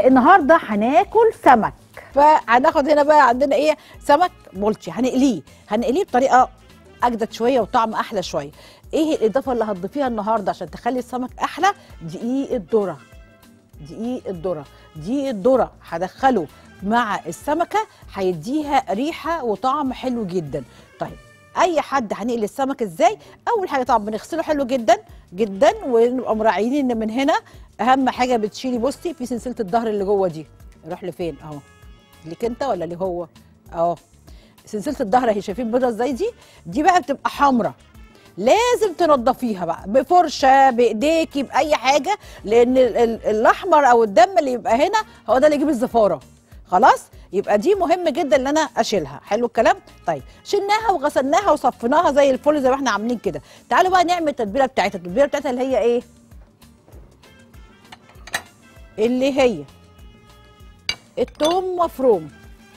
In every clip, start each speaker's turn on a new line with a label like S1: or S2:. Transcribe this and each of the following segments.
S1: النهارده هناكل سمك فهناخد هنا بقى عندنا ايه سمك بولتي هنقليه هنقليه بطريقه اجدد شويه وطعم احلى شويه ايه الاضافه اللي هتضيفيها النهارده عشان تخلي السمك احلى دقيق الذره دقيق الذره دقيق الذره هدخله مع السمكه هيديها ريحه وطعم حلو جدا طيب اي حد هنقلي السمك ازاي اول حاجه طبعا بنغسله حلو جدا جدا ونبقى مراعيين ان من هنا اهم حاجه بتشيلي بصي في سلسله الظهر اللي جوه دي يروح لفين اهو ليك انت ولا ليه هو اهو سلسله الظهر اهي شايفين بيضه ازاي دي دي بقى بتبقى حمراء لازم تنضفيها بقى بفرشه بايديكي باي حاجه لان ال- ال- الاحمر او الدم اللي يبقى هنا هو ده اللي يجيب الزفاره خلاص يبقى دي مهم جدا ان انا اشيلها حلو الكلام طيب شلناها وغسلناها وصفيناها زي الفل زي ما احنا عاملين كده تعالوا بقى نعمل التتبيله بتاعتها التتبيله بتاعتها اللي هي ايه اللي هي التوم مفروم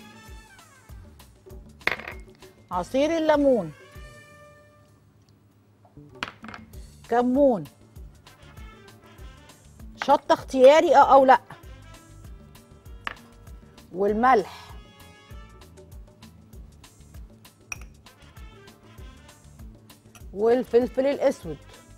S1: عصير الليمون كمون شطه اختياري اه او لا والملح والفلفل الاسود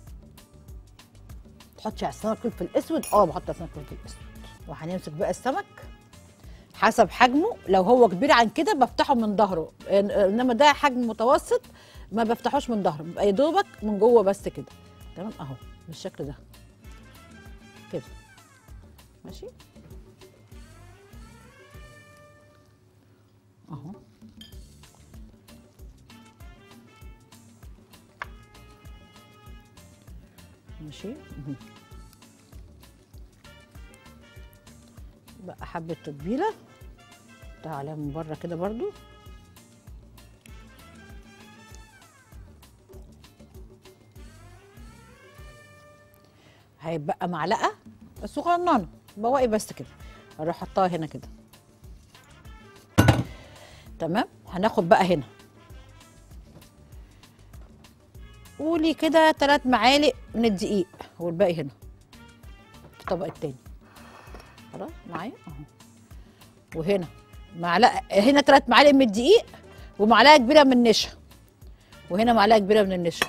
S1: تحطي على السمك فلفل اسود اه بحط على السمك فلفل اسود وهنمسك بقى السمك حسب حجمه لو هو كبير عن كده بفتحه من ظهره إن- انما ده حجم متوسط ما بفتحوش من ظهره بيبقى يا دوبك من جوه بس كده تمام اهو بالشكل ده كده ماشي اهو ماشي مهم. بقى حبة تتبيلة ده عليها من بره كده برضو هيبقى معلقة صغننة بواقي بس كده اروح احطها هنا كده تمام هناخد بقى هنا قولي كده ثلاث معالق من الدقيق والباقي هنا في الطبق التاني خلاص معايا اهو وهنا معلقه هنا ثلاث معالق من الدقيق ومعلقه كبيره من النشا وهنا معلقه كبيره من النشا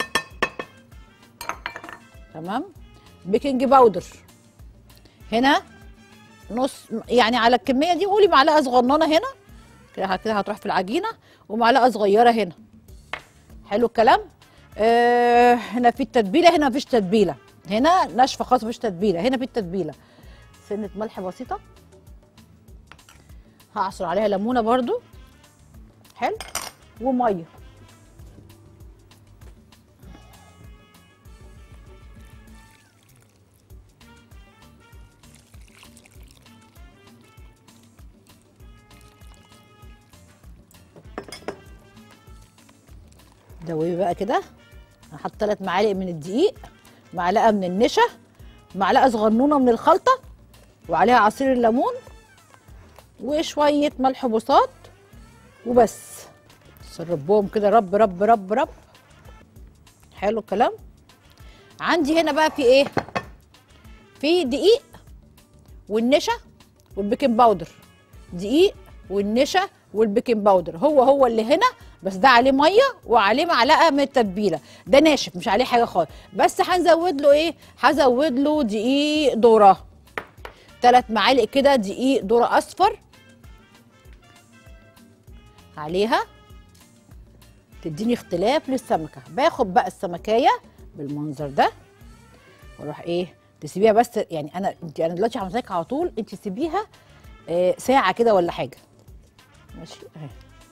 S1: تمام بيكنج باودر هنا نص يعني على الكميه دي قولي معلقه صغننه هنا كده كده هتروح في العجينه ومعلقه صغيره هنا حلو الكلام آه هنا في التتبيله هنا مفيش تتبيله هنا ناشفه خالص مفيش تتبيله هنا في التتبيله سنه ملح بسيطه هعصر عليها ليمونه برضو حلو وميه دوبي بقى كده هحط ثلاث معالق من الدقيق معلقه من النشا معلقه صغنونه من الخلطه وعليها عصير الليمون وشويه ملح بساط وبس سربهم كده رب رب رب رب حلو الكلام عندي هنا بقى في ايه في دقيق والنشا والبيكنج باودر دقيق والنشا والبيكنج باودر هو هو اللي هنا بس ده عليه ميه وعليه معلقه من التتبيله ده ناشف مش عليه حاجه خالص بس هنزود له ايه هزود له دقيق ذره ثلاث معالق كده دقيق ذره اصفر عليها تديني اختلاف للسمكه باخد بقى السمكيه بالمنظر ده واروح ايه تسيبيها بس يعني انا انت انا دلوقتي عملتها على طول انت سيبيها آه ساعه كده ولا حاجه ماشي اهي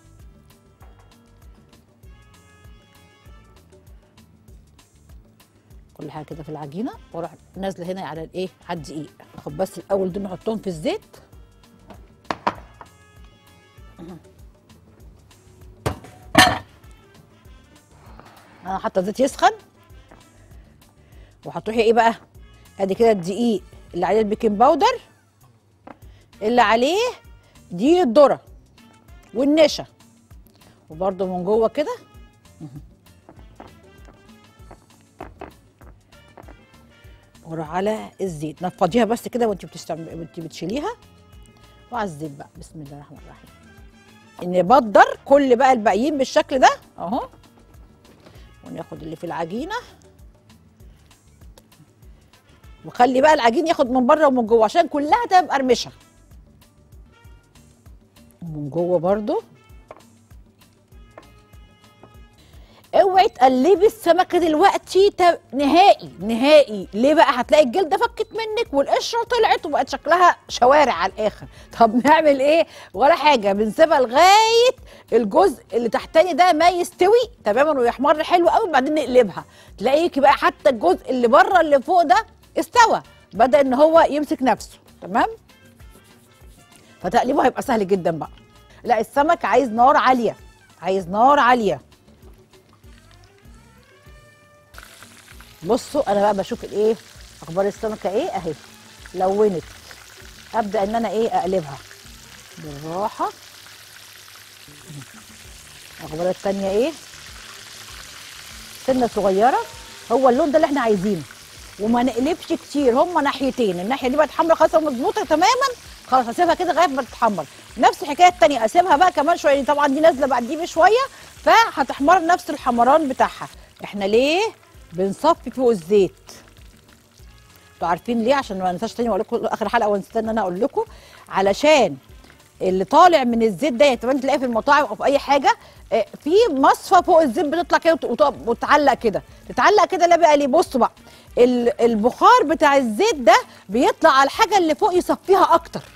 S1: كل حاجه كده في العجينه واروح نازله هنا على الايه على الدقيق اخد بس الاول دول نحطهم في الزيت انا حاطه زيت يسخن وهتروحي ايه بقى ادي كده الدقيق اللي عليه البيكنج باودر اللي عليه دقيق الذره والنشا وبرده من جوه كده واروح على الزيت نفضيها بس كده وانت بتستعم... وانت بتشيليها وعلى الزيت بقى بسم الله الرحمن الرحيم نبدر كل بقى الباقيين بالشكل ده اهو وناخد اللي في العجينه وخلي بقى العجين ياخد من بره ومن جوه عشان كلها تبقى مقرمشه ومن جوه برضو اوعي تقلبي السمكه دلوقتي ت- نهائي نهائي ليه بقى هتلاقي الجلده فكت منك والقشره طلعت وبقت شكلها شوارع على الاخر طب نعمل ايه ولا حاجه بنسيبها لغايه الجزء اللي تحتاني ده ما يستوي تماما ويحمر حلو قوي بعدين نقلبها تلاقيكي بقى حتى الجزء اللي بره اللي فوق ده استوى بدا ان هو يمسك نفسه تمام فتقليبه هيبقى سهل جدا بقى لا السمك عايز نار عاليه عايز نار عاليه بصوا انا بقى بشوف الايه اخبار السمكه ايه اهي لونت ابدا ان انا ايه اقلبها بالراحه اخبار التانية ايه سنه صغيره هو اللون ده اللي احنا عايزينه وما نقلبش كتير هما ناحيتين الناحيه دي بقت حمرا خلاص مظبوطه تماما خلاص هسيبها كده لغايه ما تتحمر نفس الحكايه التانية اسيبها بقى كمان شويه يعني طبعا دي نازله بعد دي بشويه فهتحمر نفس الحمران بتاعها احنا ليه بنصفي فوق الزيت انتوا عارفين ليه عشان ما انساش تاني واقول لكم اخر حلقه ونسيت ان انا اقول لكم علشان اللي طالع من الزيت ده يعني كمان تلاقيه في المطاعم او في اي حاجه آه، في مصفى فوق الزيت بتطلع كده وت- وت- وتعلق كده تتعلق كده لا بقى ليه بصوا بقى ال- البخار بتاع الزيت ده بيطلع على الحاجه اللي فوق يصفيها اكتر